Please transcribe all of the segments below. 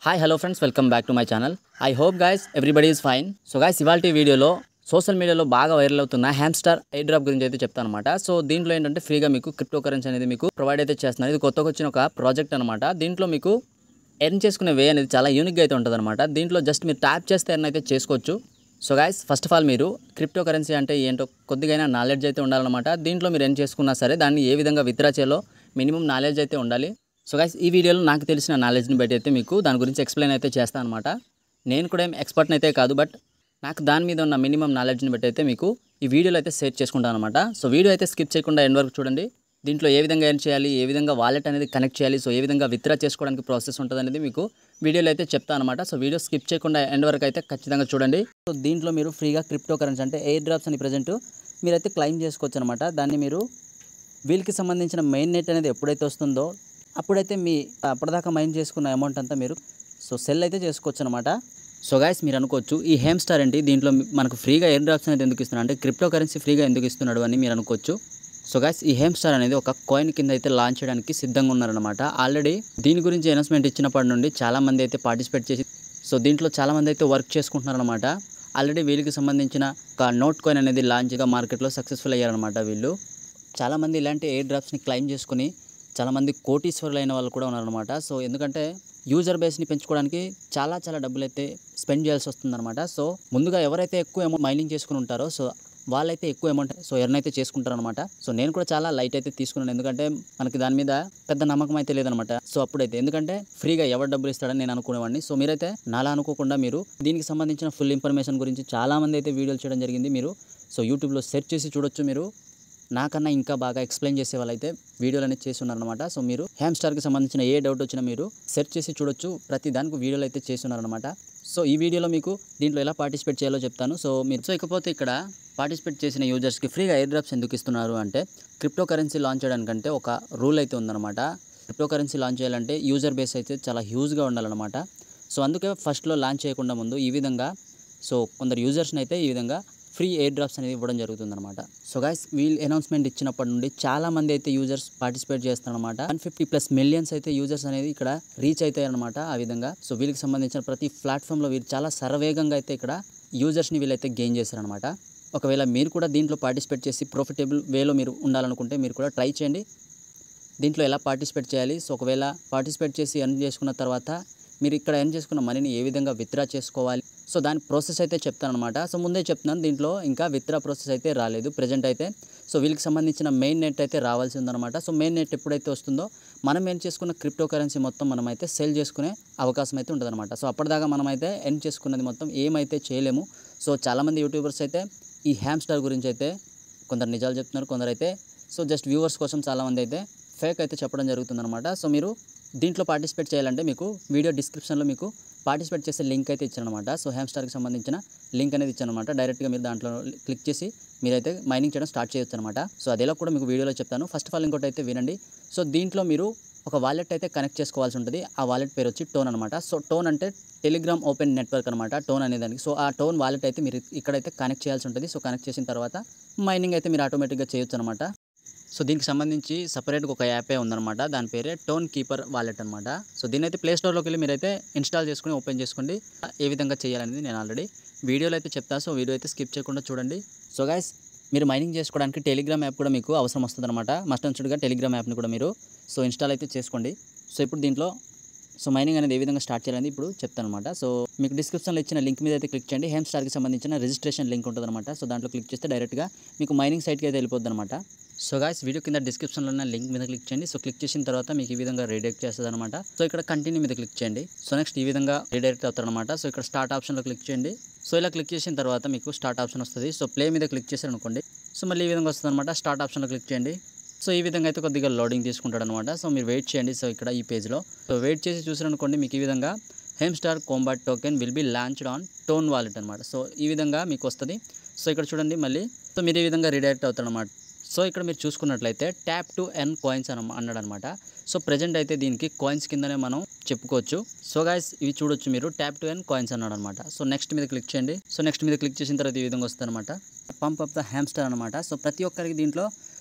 hi hello friends welcome back to my channel I hope guys everybody is fine so guys ఇవాళ వీడియోలో social మీడియాలో బాగా viral అవుతున్న హ్యామ్స్టార్ air drop గురించి అయితే చెప్తాను అనమాట సో దీంట్లో ఏంటంటే ఫ్రీగా మీకు క్రిప్టో కరెన్సీ అనేది మీకు ప్రొవైడ్ అయితే చేస్తున్నారు ఇది కొత్తగా వచ్చిన ఒక ప్రాజెక్ట్ అనమాట దీంట్లో మీకు ఎర్న్ చేసుకునే వే అనేది చాలా యూనిక్గా అయితే ఉంటుంది అనమాట దీంట్లో జస్ట్ మీరు ట్యాప్ చేస్తే ఎర్న్ అయితే చేసుకోవచ్చు so guys first of all మీరు క్రిప్టో కరెన్సీ అంటే ఏంటో కొద్దిగా నాలెడ్జ్ అయితే ఉండాలన్నమాట దీంట్లో మీరు ఎర్న్ చేసుకున్నా సరే దాన్ని ఏ విధంగా విత్డ్రా చేయాలో మినిమం నాలెడ్జ్ అయితే ఉండాలి సో గైస్ ఈ వీడియోలో నాకు తెలిసిన నాలెడ్జ్ని బట్టి అయితే మీకు దాని గురించి ఎక్స్ప్లెయిన్ అయితే చేస్తాను అనమాట నేను కూడా ఏం ఎక్స్పర్ట్ని అయితే కాదు బట్ నాకు దాని మీద ఉన్న మినిమం నాలెడ్జ్ని బట్టి అయితే మీకు ఈ వీడియోలో అయితే షేర్ చేసుకుంటాను అనమాట సో వీడియో అయితే స్కిప్ చేయకుండా ఎండ్ వరకు చూడండి దీంట్లో ఏ విధంగా ఎర్న్ చేయాలి ఏ విధంగా వాలెట్ అనేది కనెక్ట్ చేయాలి సో ఏ విధంగా విత్డ్రా చేసుకోవడానికి ప్రాసెస్ ఉంటుంది అనేది మీకు వీడియోలో అయితే చెప్తాను అనమాట సో వీడియో స్కిప్ చేయకుండా ఎండ్ వరకు అయితే ఖచ్చితంగా చూడండి సో దీంట్లో మీరు ఫ్రీగా క్రిప్టో కరెన్సీ అంటే ఎయిర్ డ్రాప్స్ అని ప్రజెంట్ మీరైతే క్లైమ్ చేసుకోవచ్చు అనమాట దాన్ని మీరు వీళ్ళకి సంబంధించిన మెయిన్ నెట్ అనేది ఎప్పుడైతే వస్తుందో అప్పుడైతే మీ అప్పటిదాకా మైన్ చేసుకున్న అమౌంట్ అంతా మీరు సో సెల్ అయితే చేసుకోవచ్చు అనమాట సో గాయస్ మీరు అనుకోవచ్చు ఈ హేమ్ స్టార్ ఏంటి దీంట్లో మనకు ఫ్రీగా ఎయిర్ డ్రాప్స్ అనేది ఎందుకు ఇస్తున్నాడు అంటే క్రిప్టో కరెన్సీ ఫ్రీగా ఎందుకు ఇస్తున్నాడు అని మీరు అనుకోవచ్చు సో గాయస్ ఈ హేమ్ స్టార్ అనేది ఒక కాయిన్ కింద అయితే లాంచ్ చేయడానికి సిద్ధంగా ఉన్నారనమాట ఆల్రెడీ దీని గురించి అనౌన్స్మెంట్ ఇచ్చినప్పటి నుండి చాలా మంది అయితే పార్టిసిపేట్ చేసి సో దీంట్లో చాలా మంది అయితే వర్క్ చేసుకుంటున్నారనమాట ఆల్రెడీ వీళ్ళకి సంబంధించిన ఒక నోట్ కాయిన్ అనేది లాంచ్గా మార్కెట్లో సక్సెస్ఫుల్ అయ్యారనమాట వీళ్ళు చాలామంది ఇలాంటి ఎయిర్ డ్రాప్స్ని క్లైమ్ చేసుకుని చాలామంది కోటీశ్వరులు అయిన వాళ్ళు కూడా ఉన్నారనమాట సో ఎందుకంటే యూజర్ బేస్ని పెంచుకోవడానికి చాలా చాలా డబ్బులు అయితే స్పెండ్ చేయాల్సి వస్తుందన్నమాట సో ముందుగా ఎవరైతే ఎక్కువ అమౌంట్ మైనింగ్ చేసుకుని ఉంటారో సో వాళ్ళైతే ఎక్కువ అమౌంట్ సో ఎర్న్ అయితే చేసుకుంటారనమాట సో నేను కూడా చాలా లైట్ అయితే తీసుకున్నాను ఎందుకంటే మనకి దాని మీద పెద్ద నమ్మకం అయితే లేదనమాట సో అప్పుడైతే ఎందుకంటే ఫ్రీగా ఎవరు డబ్బులు ఇస్తాడని నేను అనుకునేవాడిని సో మీరైతే నాలా అనుకోకుండా మీరు దీనికి సంబంధించిన ఫుల్ ఇన్ఫర్మేషన్ గురించి చాలా మంది అయితే వీడియోలు చేయడం జరిగింది మీరు సో యూట్యూబ్లో సెర్చ్ చేసి చూడొచ్చు మీరు నాకన్నా ఇంకా బాగా ఎక్స్ప్లెయిన్ చేసే వాళ్ళైతే వీడియోలు అనేది చేసి ఉన్నారనమాట సో మీరు హ్యామ్ స్టార్కి సంబంధించిన ఏ డౌట్ వచ్చినా మీరు సెర్చ్ చేసి చూడొచ్చు ప్రతి దానికి వీడియోలు అయితే చేసి ఉన్నారనమాట సో ఈ వీడియోలో మీకు దీంట్లో ఎలా పార్టిసిపేట్ చేయాలో చెప్తాను సో మీరు సో ఇకపోతే ఇక్కడ పార్టిసిపేట్ చేసిన యూజర్స్కి ఫ్రీగా ఎయిర్ డ్రాప్స్ ఎందుకు ఇస్తున్నారు అంటే క్రిప్టో కరెన్సీ లాంచ్ చేయడానికంటే ఒక రూల్ అయితే ఉందన్నమాట క్రిప్టో కరెన్సీ లాంచ్ చేయాలంటే యూజర్ బేస్ అయితే చాలా హ్యూజ్గా ఉండాలన్నమాట సో అందుకే ఫస్ట్లో లాంచ్ చేయకుండా ముందు ఈ విధంగా సో కొందరు యూజర్స్ని అయితే ఈ విధంగా ఫ్రీ ఎయిర్ డ్రాప్స్ అనేది ఇవ్వడం జరుగుతుందన్నమాట సో గైస్ వీల్ అనౌన్స్మెంట్ ఇచ్చినప్పటి నుండి చాలా మంది అయితే యూజర్స్ పార్టిసిపేట్ చేస్తారనమాట వన్ ఫిఫ్టీ ప్లస్ మిలియన్స్ అయితే యూజర్స్ అనేది ఇక్కడ రీచ్ అవుతాయి అనమాట ఆ విధంగా సో వీళ్ళకి సంబంధించిన ప్రతి ప్లాట్ఫామ్లో వీళ్ళు చాలా సర్వేగంగా అయితే ఇక్కడ యూజర్స్ని వీళ్ళైతే గెయిన్ చేశారనమాట ఒకవేళ మీరు కూడా దీంట్లో పార్టిసిపేట్ చేసి ప్రాఫిటబుల్ వేలో మీరు ఉండాలనుకుంటే మీరు కూడా ట్రై చేయండి దీంట్లో ఎలా పార్టిసిపేట్ చేయాలి సో ఒకవేళ పార్టిసిపేట్ చేసి ఎర్న్ చేసుకున్న తర్వాత మీరు ఇక్కడ ఎర్న్ చేసుకున్న మనీని ఏ విధంగా విత్డ్రా చేసుకోవాలి సో దాని ప్రాసెస్ అయితే చెప్తాను అనమాట సో ముందే చెప్తున్నాను దీంట్లో ఇంకా విత్డ్రా ప్రాసెస్ అయితే రాలేదు ప్రజెంట్ అయితే సో వీళ్ళకి సంబంధించిన మెయిన్ నెట్ అయితే రావాల్సి ఉందన్నమాట సో మెయిన్ నెట్ ఎప్పుడైతే వస్తుందో మనం ఎర్న్ చేసుకున్న క్రిప్టో కరెన్సీ మొత్తం మనం అయితే సెల్ చేసుకునే అవకాశం అయితే ఉంటుందన్నమాట సో అప్పటిదాకా మనం అయితే ఎర్న్ చేసుకున్నది మొత్తం ఏమైతే చేయలేము సో చాలామంది యూట్యూబర్స్ అయితే ఈ హ్యామ్ స్టార్ గురించి అయితే కొందరు నిజాలు చెప్తున్నారు కొందరు అయితే సో జస్ట్ వ్యూవర్స్ కోసం చాలామంది అయితే ఫేక్ అయితే చెప్పడం జరుగుతుందన్నమాట సో మీరు దీంట్లో పార్టిసిపేట్ చేయాలంటే మీకు వీడియో డిస్క్రిప్షన్లో మీకు పార్టిసిపేట్ చేసే లింక్ అయితే ఇచ్చానమాట సో హ్యామ్ స్టార్కి సంబంధించిన లింక్ అనేది ఇచ్చానమాట డైరెక్ట్గా మీరు దాంట్లో క్లిక్ చేసి మీరైతే మైనింగ్ చేయడం స్టార్ట్ చేయొచ్చు అనమాట సో అదేలా కూడా మీకు వీడియోలో చెప్తాను ఫస్ట్ ఆఫ్ ఆల్ ఇంకోటి అయితే వినండి సో దీంట్లో మీరు ఒక వాలెట్ అయితే కనెక్ట్ చేసుకోవాల్సి ఉంటుంది ఆ వాలెట్ పేరు వచ్చి టోన్ అనమాట సో టోన్ అంటే టెలిగ్రామ్ ఓపెన్ నెట్వర్క్ అనమాట టోన్ అనే దానికి సో ఆ టోన్ వాలెట్ అయితే మీరు ఇక్కడైతే కనెక్ట్ చేయాల్సి ఉంటుంది సో కనెక్ట్ చేసిన తర్వాత మైనింగ్ అయితే మీరు ఆటోమేటిక్గా చేయొచ్చు అనమాట సో దీనికి సంబంధించి సపరేట్గా ఒక యాపే ఉందన్నమాట దాని పేరే టోన్ కీపర్ వాలెట్ అనమాట సో దీని అయితే ప్లే స్టోర్లోకి వెళ్ళి మీరైతే ఇన్స్టాల్ చేసుకుని ఓపెన్ చేసుకోండి ఏ విధంగా చేయాలనేది నేను ఆల్రెడీ వీడియోలో అయితే చెప్తాను సో వీడియో అయితే స్కిప్ చేయకుండా చూడండి సో గైస్ మీరు మైనింగ్ చేసుకోవడానికి టెలిగ్రామ్ యాప్ కూడా మీకు అవసరం వస్తుంది అనమాట మస్ట్ అంచుడుగా టెలిగ్రామ్ యాప్ని కూడా మీరు సో ఇన్స్టాల్ అయితే చేసుకోండి సో ఇప్పుడు దీంట్లో సో మైనింగ్ అనేది ఏ విధంగా స్టార్ట్ చేయాలని ఇప్పుడు చెప్తాను అనమాట సో మీకు డిస్క్రిప్షన్లో ఇచ్చిన లింక్ మీద అయితే క్లిక్ చేయండి హెమ్ స్టార్కి సంబంధించిన రిజిస్ట్రేషన్ లింక్ ఉంటుంది అనమాట సో దాంట్లో క్లిక్ చేస్తే డైరెక్ట్గా మీకు మైనింగ్ సైట్కి అయితే వెళ్ళిపోద్ది అనమాట సో గాయస్ వీడియో కింద డిస్క్రిప్షన్లో ఉన్న లింక్ మీద క్లిక్ చేయండి సో క్లిక్ చేసిన తర్వాత మీకు ఈ విధంగా రీడైరెక్ట్ చేస్తుంది అనమాట సో ఇక్కడ కంటిన్యూ మీద క్లిక్ చేయండి సో నెక్స్ట్ ఈ విధంగా రీడైరెక్ట్ అవుతారు అనమాట సో ఇక్కడ స్టార్ట్ ఆప్షన్లో క్లిక్ చేయండి సో ఇలా క్లిక్ చేసిన తర్వాత మీకు స్టార్ట్ ఆప్షన్ వస్తుంది సో ప్లే మీద క్లిక్ చేశారు అనుకోండి సో మళ్ళీ ఈ విధంగా వస్తుంది అనమాట స్టార్ట్ ఆప్షన్లో క్లిక్ చేయండి సో ఈ విధంగా అయితే కొద్దిగా లోడింగ్ తీసుకుంటాడు అనమాట సో మీరు వెయిట్ చేయండి సో ఇక్కడ ఈ పేజ్లో సో వెయిట్ చేసి చూసారనుకోండి మీకు ఈ విధంగా hamster Kombat token will be launched on TON wallet అనమాట సో ఈ విధంగా మీకు వస్తుంది సో ఇక్కడ చూడండి మళ్ళీ సో మీరు ఈ విధంగా రీడైరెక్ట్ అవుతారు అనమాట సో ఇక్కడ మీరు చూసుకున్నట్లయితే ట్యాప్ టు ఎన్ కాయిన్స్ అని అన్నాడు అనమాట సో ప్రజెంట్ అయితే దీనికి కాయిన్స్ కిందనే మనం చెప్పుకోవచ్చు సో గాయస్ ఇవి చూడొచ్చు మీరు ట్యాప్ టు ఎన్ కాయిన్స్ అన్నాడు అనమాట సో నెక్స్ట్ మీద క్లిక్ చేయండి సో నెక్స్ట్ మీద క్లిక్ చేసిన తర్వాత ఈ విధంగా వస్తుంది అనమాట పంప్ అప్ ద హ్యామ్స్టర్ అనమాట సో ప్రతి ఒక్కరికి దీంట్లో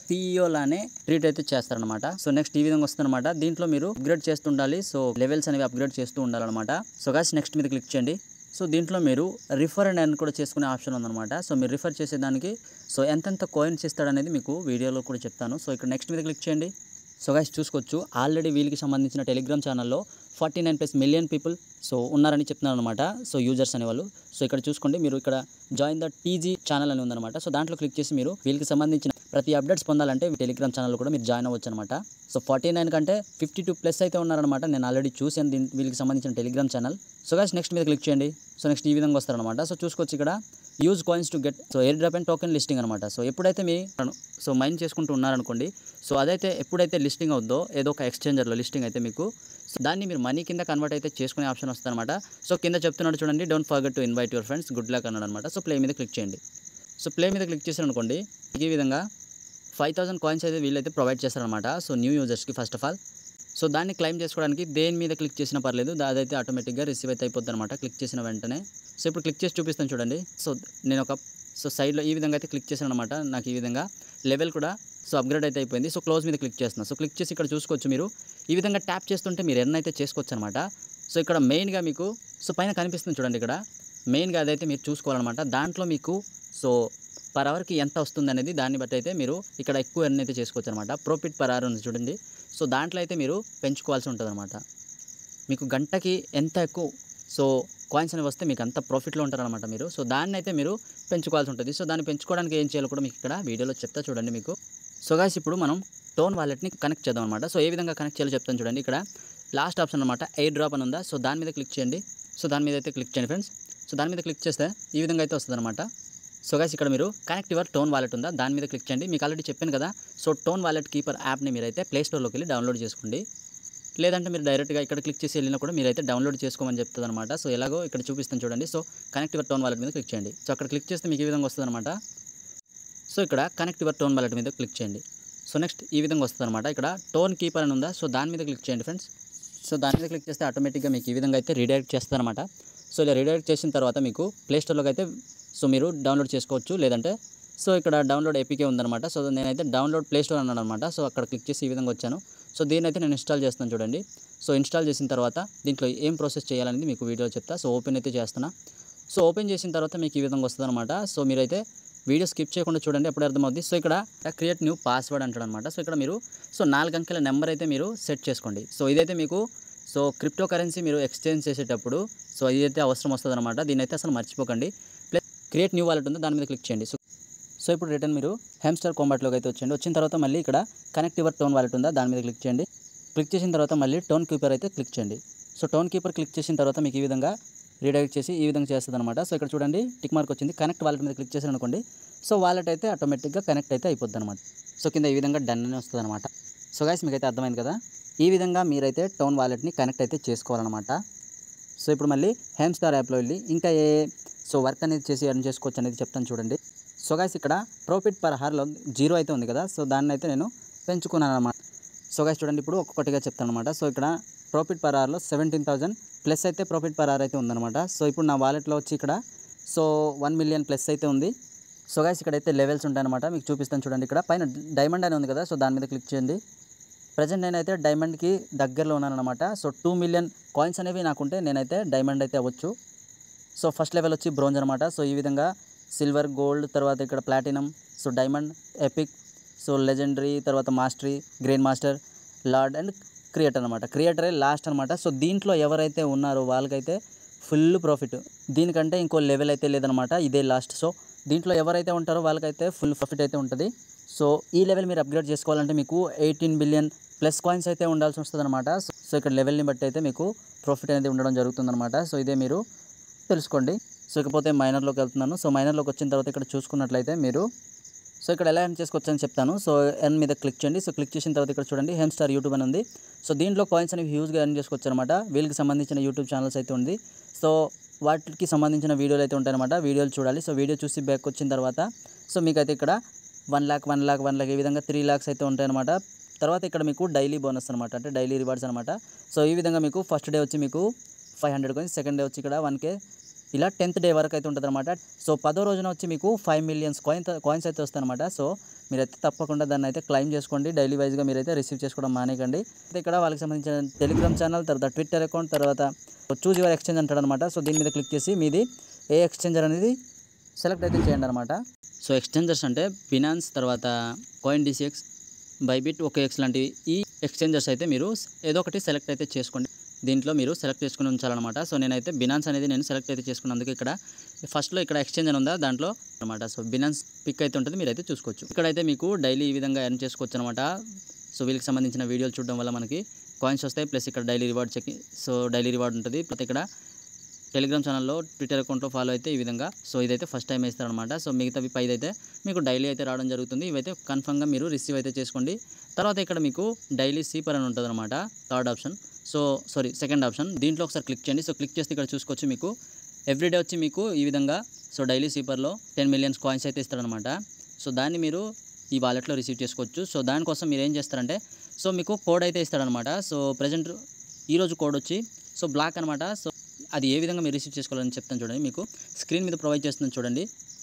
CEO లానే ట్రీట్ అయితే చేస్తారనమాట సో నెక్స్ట్ ఈ విధంగా వస్తుందన్నమాట దీంట్లో మీరు అప్గ్రేడ్ చేస్తుండాలి సో లెవెల్స్ అనేవి అప్గ్రేడ్ చేస్తూ ఉండాలన్నమాట సో గాస్ నెక్స్ట్ మీద క్లిక్ చేయండి సో దీంట్లో మీరు రిఫర్ అండ్ ఎర్న్ కూడా చేసుకునే ఆప్షన్ ఉందన్నమాట సో మీరు రిఫర్ చేసేదానికి సో ఎంతెంత కాయిన్స్ ఇస్తాడనేది మీకు వీడియోలో కూడా చెప్తాను సో ఇక్కడ నెక్స్ట్ మీద క్లిక్ చేయండి సో గైస్ చూసుకోవచ్చు ఆల్రెడీ వీళ్ళకి సంబంధించిన టెలిగ్రామ్ ఛానల్లో forty nine plus million people so ఉన్నారని చెప్తున్నారు అనమాట సో యూజర్స్ అనేవాళ్ళు సో ఇక్కడ చూసుకోండి మీరు ఇక్కడ జాయిన్ ద టీజీ ఛానల్ అని ఉందన్నమాట సో దాంట్లో క్లిక్ చేసి మీరు వీళ్ళకి సంబంధించిన ప్రతి అప్డేట్స్ పొందాలంటే టెలిగ్రామ్ ఛానల్ కూడా మీరు జాయిన్ అవ్వచ్చు అనమాట సో ఫార్టీ నైన్ కంటే ఫిఫ్టీ టూ ప్లస్ అయితే ఉన్నారనమాట నేను ఆల్రెడీ చూసాను దీని వీళ్ళకి సంబంధించిన Telegram channel so guys next మీద క్లిక్ చేయండి సో నెక్స్ట్ ఈ విధంగా వస్తారనమాట సో చూసుకోవచ్చు ఇక్కడ use coins to get so airdrop and token listing అనమాట సో ఎప్పుడైతే మీ సో మైన్ చేసుకుంటూ ఉన్నారనుకోండి సో అదైతే ఎప్పుడైతే లిస్టింగ్ అవుద్దో ఏదో ఒక ఎక్స్చేంజర్లో లిస్టింగ్ అయితే మీకు సో దాన్ని మీరు మనీ కింద కన్వర్ట్ అయితే చేసుకునే ఆప్షన్ వస్తుంది అనమాట సో కింద చెప్తున్నాడు చూడండి don't forget to invite your friends good luck అన్నాడు అనమాట సో ప్లే మీద క్లిక్ చేయండి సో ప్లే మీద క్లిక్ చేశారు అనుకోండి ఈ విధంగా ఫైవ్ థౌసండ్ కాయిన్స్ అయితే వీళ్ళైతే ప్రొవైడ్ చేస్తారనమాట సో న్యూ యూజర్స్కి ఫస్ట్ ఆఫ్ ఆల్ సో దాన్ని క్లైమ్ చేసుకోవడానికి దేని మీద క్లిక్ చేసినా పర్లేదు అదైతే ఆటోమేటిక్గా రిసీవ్ అయితే అయిపోద్ది అనమాట క్లిక్ చేసిన వెంటనే సో ఇప్పుడు క్లిక్ చేసి చూపిస్తాను చూడండి సో నేను ఒక సో సైడ్లో ఈ విధంగా అయితే క్లిక్ చేశాను అనమాట నాకు ఈ విధంగా లెవెల్ కూడా సో అప్గ్రేడ్ అయితే అయిపోయింది సో క్లోజ్ మీద క్లిక్ చేస్తున్నాను సో క్లిక్ చేసి ఇక్కడ చూసుకోవచ్చు మీరు ఈ విధంగా ట్యాప్ చేస్తుంటే మీరు ఎర్న్ అయితే చేసుకోవచ్చు అనమాట సో ఇక్కడ మెయిన్గా మీకు సో పైన కనిపిస్తుంది చూడండి ఇక్కడ మెయిన్గా అదైతే మీరు చూసుకోవాలన్నమాట దాంట్లో మీకు సో పర్ అవర్కి ఎంత వస్తుంది అనేది దాన్ని బట్టి అయితే మీరు ఇక్కడ ఎక్కువ ఎర్న్ అయితే చేసుకోవచ్చు అనమాట ప్రాఫిట్ పర్ అవర్ ఉంది చూడండి సో దాంట్లో అయితే మీరు పెంచుకోవాల్సి ఉంటుంది అనమాట మీకు గంటకి ఎంత ఎక్కువ సో కాయిన్స్ అనేవి వస్తే మీకు అంత ప్రాఫిట్లో ఉంటారనమాట మీరు సో దాన్ని అయితే మీరు పెంచుకోవాల్సి ఉంటుంది సో దాన్ని పెంచుకోవడానికి ఏం చేయాలో కూడా మీకు ఇక్కడ వీడియోలో చెప్తా చూడండి మీకు సో గాయస్ ఇప్పుడు మనం టోన్ వాలెట్ని కనెక్ట్ చేద్దాం అనమాట సో ఏ విధంగా కనెక్ట్ చేయాలో చెప్తాను చూడండి ఇక్కడ లాస్ట్ ఆప్షన్ అనమాట ఎయిర్ డ్రాప్ అని ఉందా సో దాని మీద క్లిక్ చేయండి సో దాని మీద అయితే క్లిక్ చేయండి ఫ్రెండ్స్ సో దాని మీద క్లిక్ చేస్తే ఈ విధంగా అయితే వస్తుంది అనమాట సో గైస్ ఇక్కడ మీరు కనెక్ట్ యువర్ టోన్ వాలెట్ ఉందా దాని మీద క్లిక్ చేయండి మీకు ఆల్రెడీ చెప్పాను కదా సో టోన్ వాలెట్ కీపర్ యాప్ని మీరైతే ప్లే స్టోర్లోకి వెళ్ళి డౌన్లోడ్ చేసుకోండి లేదంటే మీరు డైరెక్ట్గా ఇక్కడ క్లిక్ చేసి వెళ్ళినా కూడా మీరైతే డౌన్లోడ్ చేసుకోమని చెప్తుంది అనమాట సో ఎలాగో ఇక్కడ చూపిస్తాను చూడండి so connect your TON wallet మీద క్లిక్ చేయండి సో అక్కడ క్లిక్ చేస్తే మీకు ఈ విధంగా వస్తుంది అనమాట సో ఇక్కడ కనెక్ట్ యువర్ టోన్ వాలెట్ మీద క్లిక్ చేయండి సో నెక్స్ట్ ఈ విధంగా వస్తుంది అనమాట ఇక్కడ టోన్ కీపర్ అని ఉందా సో దాని మీద క్లిక్ చేయండి ఫ్రెండ్స్ సో దాని మీద క్లిక్ చేస్తే ఆటోమేటిక్గా మీకు ఈ విధంగా అయితే రీడైరెక్ట్ చేస్తుంది అనమాట సో ఇలా రీడైరెక్ట్ చేసిన తర్వాత మీకు ప్లే స్టోర్లోకి అయితే సో మీరు డౌన్లోడ్ చేసుకోవచ్చు లేదంటే సో ఇక్కడ డౌన్లోడ్ ఏపీకే ఉందన్నమాట సో నేనైతే డౌన్లోడ్ ప్లే స్టోర్ అన్నాను అనమాట సో అక్కడ క్లిక్ చేసి ఈ విధంగా వచ్చాను సో దీన్ని అయితే నేను ఇన్స్టాల్ చేస్తాను చూడండి సో ఇన్స్టాల్ చేసిన తర్వాత దీంట్లో ఏం ప్రాసెస్ చేయాలనేది మీకు వీడియో చెప్తా సో ఓపెన్ అయితే చేస్తున్నా సో ఓపెన్ చేసిన తర్వాత మీకు ఈ విధంగా వస్తుంది అనమాట సో మీరైతే వీడియో స్కిప్ చేయకుండా చూడండి అప్పుడు అర్థమవుద్ది సో ఇక్కడ క్రియేట్ న్యూ పాస్వర్డ్ అంటాడు అనమాట సో ఇక్కడ మీరు సో నాలుగు అంకెల నెంబర్ అయితే మీరు సెట్ చేసుకోండి సో ఇదైతే మీకు సో క్రిప్టో కరెన్సీ మీరు ఎక్స్చేంజ్ చేసేటప్పుడు సో ఇదైతే అవసరం వస్తుంది అనమాట దీని అయితే అసలు మర్చిపోకండి ప్లస్ క్రియేట్ న్యూ వాలెట్ ఉందో దాని మీద క్లిక్ చేయండి సో సో ఇప్పుడు రిటర్న్ మీరు హెమ్స్టర్ కాంబాట్లోకి అయితే వచ్చేయండి వచ్చిన తర్వాత మళ్ళీ ఇక్కడ కనెక్ట్ యువర్ టోన్ వాలెట్ ఉందా దాని మీద క్లిక్ చేయండి క్లిక్ చేసిన తర్వాత మళ్ళీ టోన్ కీపర్ అయితే క్లిక్ చేయండి సో టోన్ కీపర్ క్లిక్ చేసిన తర్వాత మీకు ఈ విధంగా రీడైరెక్ట్ చేసి ఈ విధంగా చేస్తుంది అనమాట సో ఇక్కడ చూడండి టిక్ మార్క్ వచ్చింది కనెక్ట్ వాలెట్ మీద క్లిక్ చేశారు అనుకోండి సో వాలెట్ అయితే ఆటోమేటిక్గా కనెక్ట్ అయితే అయిపోద్ది అనమాట సో కింద ఈ విధంగా డన్ అని వస్తుంది అనమాట సో గైస్ మీకైతే అర్థమైంది కదా ఈ విధంగా మీరైతే టోన్ వాలెట్ని కనెక్ట్ అయితే చేసుకోవాలన్నమాట సో ఇప్పుడు మళ్ళీ హెమ్ స్టార్ యాప్లో వెళ్ళి ఇంకా ఏ సో వర్క్ అనేది చేసి ఎర్న్ చేసుకోవచ్చు అనేది చెప్తాను చూడండి సో గైస్ ఇక్కడ ప్రాఫిట్ పర్ హార్లో జీరో అయితే ఉంది కదా సో దాన్ని అయితే నేను పెంచుకున్నాను అనమాట సో గైస్ చూడండి ఇప్పుడు ఒక్కొక్కటిగా చెప్తాను అనమాట సో ఇక్కడ ప్రాఫిట్ పర్ అవర్లో సెవెంటీన్ థౌసండ్ ప్లస్ అయితే ప్రాఫిట్ పర్ అవర్ అయితే ఉందన్నమాట సో ఇప్పుడు నా వాలెట్లో వచ్చి ఇక్కడ సో వన్ మిలియన్ ప్లస్ అయితే ఉంది సో గైస్ ఇక్కడైతే లెవెల్స్ ఉంటాయన్నమాట మీకు చూపిస్తాను చూడండి ఇక్కడ పైన డైమండ్ అని ఉంది కదా సో దాని మీద క్లిక్ చేయండి ప్రజెంట్ నేనైతే డైమండ్కి దగ్గరలో ఉన్నాను అనమాట సో టూ మిలియన్ కాయిన్స్ అనేవి నాకుంటే నేనైతే డైమండ్ అయితే అవ్వచ్చు సో ఫస్ట్ లెవెల్ వచ్చి బ్రోంజ్ అనమాట సో ఈ విధంగా సిల్వర్ గోల్డ్ తర్వాత ఇక్కడ platinum so diamond epic so legendary తర్వాత mastery grandmaster lord and creator అనమాట క్రియేటరే లాస్ట్ అనమాట సో దీంట్లో ఎవరైతే ఉన్నారో వాళ్ళకైతే ఫుల్ ప్రాఫిట్ దీనికంటే ఇంకో లెవెల్ అయితే లేదనమాట ఇదే లాస్ట్ సో దీంట్లో ఎవరైతే ఉంటారో వాళ్ళకైతే ఫుల్ ప్రాఫిట్ అయితే ఉంటుంది సో ఈ లెవెల్ మీరు అప్గ్రేడ్ చేసుకోవాలంటే మీకు ఎయిటీన్ బిలియన్ ప్లస్ కాయిన్స్ అయితే ఉండాల్సి వస్తుంది అనమాట సో ఇక్కడ లెవెల్ని బట్టి అయితే మీకు ప్రాఫిట్ అనేది ఉండడం జరుగుతుందన్నమాట సో ఇదే మీరు తెలుసుకోండి సో ఇకపోతే మైనర్లోకి వెళ్తున్నాను సో మైనర్లోకి వచ్చిన తర్వాత ఇక్కడ చూసుకున్నట్లయితే మీరు సో ఇక్కడ ఎలా ఎర్న్ చేసుకోవచ్చు అని చెప్తాను సో ఎర్న్ మీద క్లిక్ చేయండి సో క్లిక్ చేసిన తర్వాత ఇక్కడ చూడండి హెమ్ స్టార్ యూట్యూబ్ అని ఉంది సో దీంట్లో కాయిన్స్ అనేవి హ్యూజ్గా ఎర్న్ చేసుకోవచ్చు అనమాట వీళ్ళకి సంబంధించిన యూట్యూబ్ ఛానల్స్ అయితే ఉంది సో వాటికి సంబంధించిన వీడియోలు అయితే ఉంటాయన్నమాట వీడియోలు చూడాలి సో వీడియో చూసి బ్యాక్ వచ్చిన తర్వాత సో మీకైతే ఇక్కడ one lakh one lakh one lakh ఈ విధంగా త్రీ ల్యాక్స్ అయితే ఉంటాయన్నమాట తర్వాత ఇక్కడ మీకు డైలీ బోనస్ అనమాట అంటే డైలీ రివార్డ్స్ అనమాట సో ఈ విధంగా మీకు ఫస్ట్ డే వచ్చి మీకు five hundred coins second day వచ్చి ఇక్కడ వన్ కే ఇలా టెన్త్ డే వరకు అయితే ఉంటుంది అనమాట సో పదో రోజున వచ్చి మీకు ఫైవ్ మిలియన్స్ కాయిన్ కాయిన్స్ అయితే వస్తాయన్నమాట సో మీరైతే తప్పకుండా దాన్ని అయితే క్లైమ్ చేసుకోండి డైలీ వైజ్గా మీరైతే రిసీవ్ చేసుకోవడం మానేకండి అయితే ఇక్కడ వాళ్ళకి సంబంధించిన టెలిగ్రామ్ ఛానల్ తర్వాత ట్విట్టర్ అకౌంట్ తర్వాత చూజ్ యువర్ ఎక్స్చేంజ్ అంటాడు అనమాట సో దీని మీద క్లిక్ చేసి మీది ఏ ఎక్స్చేంజర్ అనేది సెలెక్ట్ అయితే చేయండి అనమాట సో ఎక్స్చేంజర్స్ అంటే ఫినాన్స్ తర్వాత కాయిన్ డిసిఎక్స్ బైబిట్ ఓకేఎక్స్ లాంటివి ఈ ఎక్స్చేంజర్స్ అయితే మీరు ఏదో ఒకటి సెలెక్ట్ అయితే చేసుకోండి దీంట్లో మీరు సెలెక్ట్ చేసుకుని ఉంచాలన్నమాట సో నేనైతే బినాన్స్ అనేది నేను సెలెక్ట్ అయితే చేసుకున్నందుకు ఇక్కడ ఫస్ట్లో ఇక్కడ ఎక్స్చేంజ్ అని ఉందా దాంట్లో అనమాట సో బినాన్స్ పిక్ అయితే ఉంటుంది మీరైతే చూసుకోవచ్చు ఇక్కడైతే మీకు డైలీ ఈ విధంగా ఎర్న్ చేసుకోవచ్చు అనమాట సో వీళ్ళకి సంబంధించిన వీడియోలు చూడడం వల్ల మనకి కాయిన్స్ వస్తాయి ప్లస్ ఇక్కడ daily reward check so daily reward ఉంటుంది ప్లస్ ఇక్కడ టెలిగ్రామ్ ఛానల్లో ట్విట్టర్ అకౌంట్లో ఫాలో అయితే ఈ విధంగా సో ఇదైతే ఫస్ట్ టైం వేస్తారనమాట సో మిగతావి పైది అయితే మీకు డైలీ అయితే రావడం జరుగుతుంది ఇవైతే కన్ఫర్మ్గా మీరు రిసీవ్ అయితే చేసుకోండి తర్వాత ఇక్కడ మీకు డైలీ సీపర్ అని ఉంటుంది అనమాట third option so sorry second option దీంట్లో ఒకసారి క్లిక్ చేయండి సో క్లిక్ చేస్తే ఇక్కడ చూసుకోవచ్చు మీకు ఎవ్రీడే వచ్చి మీకు ఈ విధంగా సో డైలీ సీపర్లో టెన్ మిలియన్స్ కాయిన్స్ అయితే ఇస్తారనమాట సో దాన్ని మీరు ఈ వాలెట్లో రిసీవ్ చేసుకోవచ్చు సో దానికోసం మీరు ఏం చేస్తారంటే సో మీకు కోడ్ అయితే ఇస్తాడనమాట సో ప్రజెంట్ ఈరోజు కోడ్ వచ్చి సో బ్లాక్ అనమాట సో అది ఏ విధంగా మీరు రిసీవ్ చేసుకోవాలని చెప్తాను చూడండి మీకు స్క్రీన్ మీద ప్రొవైడ్ చేస్తున్నాను చూడండి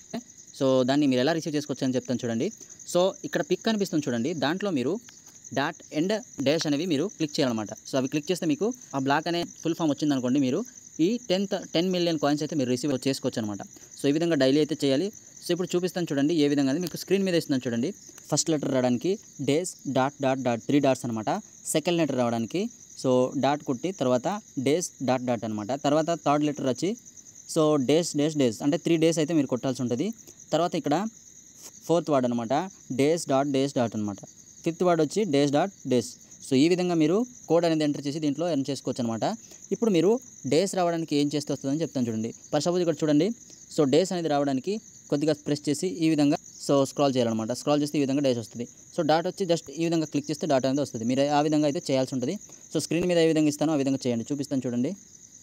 సో దాన్ని మీరు ఎలా రిసీవ్ చేసుకోవచ్చు అని చెప్తాను చూడండి సో ఇక్కడ పిక్ కనిపిస్తుంది చూడండి దాంట్లో మీరు డాట్ ఎండ్ డాష్ అనేవి మీరు క్లిక్ చేయాలన్నమాట సో అవి క్లిక్ చేస్తే మీకు ఆ బ్లాక్ అనే ఫుల్ ఫామ్ వచ్చిందనుకోండి మీరు ఈ టెన్త్ టెన్ మిలియన్ కాయిన్స్ అయితే మీరు రిసీవ్ చేసుకోవచ్చు అనమాట సో ఈ విధంగా డైలీ అయితే చేయాలి సో ఇప్పుడు చూపిస్తాను చూడండి ఏ విధంగా అది మీకు స్క్రీన్ మీద ఇస్తున్నాను చూడండి ఫస్ట్ లెటర్ రావడానికి dash dot dot dot three dots అనమాట సెకండ్ లెటర్ రావడానికి సో డాట్ కుట్టి తర్వాత డేస్ డాట్ డాట్ అనమాట తర్వాత థర్డ్ లెటర్ వచ్చి సో డేస్ డేస్ డేస్ అంటే త్రీ డేస్ అయితే మీరు కొట్టాల్సి ఉంటుంది తర్వాత ఇక్కడ ఫోర్త్ వర్డ్ అనమాట డేస్ డాట్ డేస్ డాట్ అనమాట ఫిఫ్త్ వర్డ్ వచ్చి డేస్ డాట్ డేస్ సో ఈ విధంగా మీరు కోడ్ అనేది ఎంటర్ చేసి దీంట్లో ఎర్న్ చేసుకోవచ్చు అనమాట ఇప్పుడు మీరు డేస్ రావడానికి ఏం చేస్తే వస్తుందని చెప్తాను చూడండి ఫర్ సపోజ్ ఇక్కడ చూడండి సో డేస్ అనేది రావడానికి కొద్దిగా ప్రెస్ చేసి ఈ విధంగా సో స్క్రాల్ చేయాలన్నమాట స్క్రాల్ చేస్తే ఈ విధంగా డేస్ వస్తుంది సో డాట్ వచ్చి జస్ట్ ఈ విధంగా క్లిక్ చేస్తే డాట్ అనేది వస్తుంది మీరు ఆ విధంగా అయితే చేయాల్సి ఉంటుంది సో స్క్రీన్ మీద ఏ విధంగా ఇస్తానో ఆ విధంగా చేయండి చూపిస్తాను చూడండి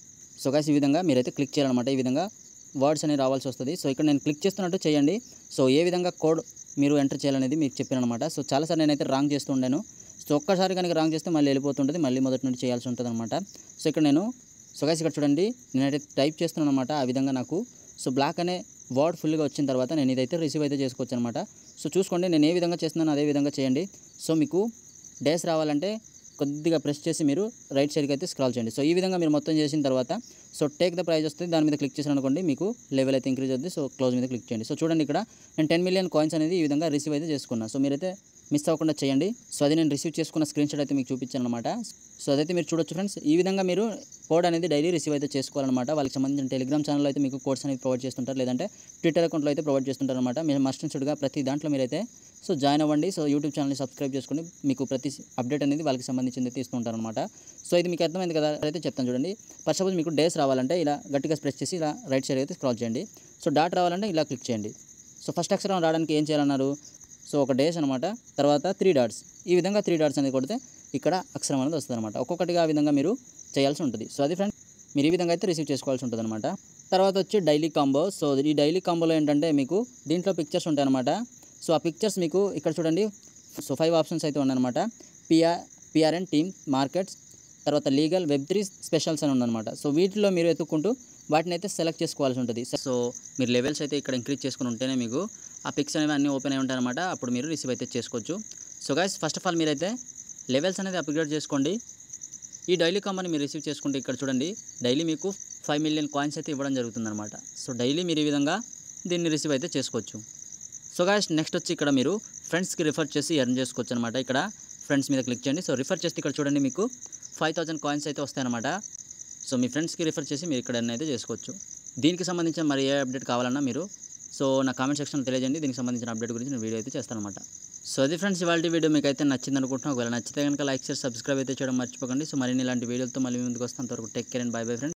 సో గాయస్ ఈ విధంగా మీరైతే క్లిక్ చేయాలన్నమాట ఈ విధంగా వర్డ్స్ అనేవి రావాల్సి వస్తుంది సో ఇక్కడ నేను క్లిక్ చేస్తున్నట్టు చేయండి సో ఏ విధంగా కోడ్ మీరు ఎంటర్ చేయాలనేది మీకు చెప్పాను అనమాట సో చాలాసార్లు నేనైతే రాంగ్ చేస్తూ ఉండాను సో ఒక్కసారి కనుక రాంగ్ చేస్తే మళ్ళీ వెళ్ళిపోతుంటుంది మళ్ళీ మొదటి నుండి చేయాల్సి ఉంటుంది అనమాట సో ఇక్కడ నేను సో గైస్ ఇక్కడ చూడండి నేనైతే టైప్ చేస్తున్నాను అనమాట ఆ విధంగా నాకు సో బ్లాక్ అనే వర్డ్ ఫుల్గా వచ్చిన తర్వాత నేను ఇదైతే రిసీవ్ అయితే చేసుకోవచ్చు అనమాట సో చూసుకోండి నేను ఏ విధంగా చేస్తున్నానో అదే విధంగా చేయండి సో మీకు డేస్ రావాలంటే కొద్దిగా ప్రెస్ చేసి మీరు రైట్ సైడ్కి అయితే స్క్రాల్ చేయండి సో ఈ విధంగా మీరు మొత్తం చేసిన తర్వాత సో టేక్ ద ప్రైజ్ వస్తుంది దాని మీద క్లిక్ చేసిన అనుకోండి మీకు లెవెల్ అయితే ఇంక్రీజ్ అవుతుంది సో క్లోజ్ మీద క్లిక్ చేయండి సో చూడండి ఇక్కడ నేను టెన్ మిలియన్ కాయిన్స్ అనేది ఈ విధంగా రిసీవ్ అయితే చేసుకున్నాను సో మీరైతే మిస్ అవ్వకుండా చేయండి సో అది నేను రిసీవ్ చేసుకున్న స్క్రీన్ షాట్ అయితే మీకు చూపించాను అనమాట సో అదైతే మీరు చూడొచ్చు ఫ్రెండ్స్ ఈ విధంగా మీరు కోడ్ అనేది డైలీ రిసీవ్ అయితే చేసుకోవాలన్నమాట వాళ్ళకి సంబంధించిన టెలిగ్రామ్ ఛానల్లో అయితే మీకు కోడ్స్ అనేది ప్రొవైడ్ చేస్తుంటారు లేదంటే ట్విట్టర్ అకౌంట్లో అయితే ప్రొవైడ్ చేస్తుంటారు అనమాట మీరు మస్ట్ అండ్ షుడ్గా ప్రతి దాంట్లో మీరైతే సో జాయిన్ అవ్వండి సో యూట్యూబ్ ఛానల్ని సబ్స్క్రైబ్ చేసుకుని మీకు ప్రతి అప్డేట్ అనేది వాళ్ళకి సంబంధించింది అయితే ఇస్తుంటారు అనమాట సో ఇది మీకు అర్థమైంది కదా అయితే చెప్తాను చూడండి ఫర్ సపోజ్ మీకు డేస్ రావాలంటే ఇలా గట్టిగా ప్రెస్ చేసి ఇలా రైట్ సైడ్ అయితే స్క్రాల్ చేయండి సో డాట్ రావాలంటే ఇలా క్లిక్ చేయండి సో ఫస్ట్ అక్షరం రావడానికి ఏం చేయాలన్నారు సో ఒక డేస్ అనమాట తర్వాత త్రీ డాట్స్ ఈ విధంగా త్రీ డాట్స్ అనేది కొడితే ఇక్కడ అక్షరం అనేది వస్తుంది అనమాట ఒక్కొక్కటిగా ఆ విధంగా మీరు చేయాల్సి ఉంటుంది సో అది ఫ్రెండ్ మీరు ఈ విధంగా అయితే రిసీవ్ చేసుకోవాల్సి ఉంటుంది అనమాట తర్వాత వచ్చి డైలీ కాంబో సో ఈ డైలీ కాంబోలో ఏంటంటే మీకు దీంట్లో పిక్చర్స్ ఉంటాయన్నమాట సో ఆ పిక్చర్స్ మీకు ఇక్కడ చూడండి సో ఫైవ్ ఆప్షన్స్ అయితే ఉన్నాయన్నమాట పిఆర్ పిఆర్ఎన్ టీమ్ మార్కెట్స్ తర్వాత లీగల్ వెబ్ త్రీ స్పెషల్స్ అని ఉందన్నమాట సో వీటిలో మీరు ఎత్తుక్కుంటూ వాటిని అయితే సెలెక్ట్ చేసుకోవాల్సి ఉంటుంది సో మీరు లెవెల్స్ అయితే ఇక్కడ ఇంక్రీజ్ చేసుకుని ఉంటేనే మీకు ఆ పిక్స్ అనేవి అన్నీ ఓపెన్ అయి ఉంటాయన్నమాట అప్పుడు మీరు రిసీవ్ అయితే చేసుకోవచ్చు so guys first of all మీరైతే లెవెల్స్ అనేది అప్గ్రేడ్ చేసుకోండి ఈ డైలీ కాంబోని మీరు రిసీవ్ చేసుకుంటే ఇక్కడ చూడండి డైలీ మీకు ఫైవ్ మిలియన్ కాయిన్స్ అయితే ఇవ్వడం జరుగుతుందన్నమాట సో డైలీ మీరు ఈ విధంగా దీన్ని రిసీవ్ అయితే చేసుకోవచ్చు సో గాయస్ నెక్స్ట్ వచ్చి ఇక్కడ మీరు ఫ్రెండ్స్కి రిఫర్ చేసి ఎర్న్ చేసుకోవచ్చు అనమాట ఇక్కడ ఫ్రెండ్స్ మీద క్లిక్ చేయండి సో రిఫర్ చేస్తే ఇక్కడ చూడండి మీకు ఫైవ్ థౌసండ్ కాయిన్స్ అయితే వస్తాయన్నమాట సో మీ ఫ్రెండ్స్కి రిఫర్ చేసి మీరు ఇక్కడ ఎర్న్ అయితే చేసుకోవచ్చు దీనికి సంబంధించిన మరి ఏ అప్డేట్ కావాలన్నా మీరు సో నా కామెంట్ సెక్షన్లో తెలియజేయండి దీనికి సంబంధించిన అప్డేట్ గురించి నేను వీడియో అయితే చేస్తాను అనమాట సో అది ఫ్రెండ్స్ ఇవాళ వీడియో మీకు అయితే నచ్చింది అనుకుంటున్నాను ఒకవేళ నచ్చితే కనుక లైక్ చేసి సబ్స్క్రైబ్ అయితే చేయడం మర్చిపోకండి సో మరిన్ని ఇలాంటి వీడియోలతో మళ్ళీ మీ ముందుకు వస్తాను అంతవరకు take care and bye bye friends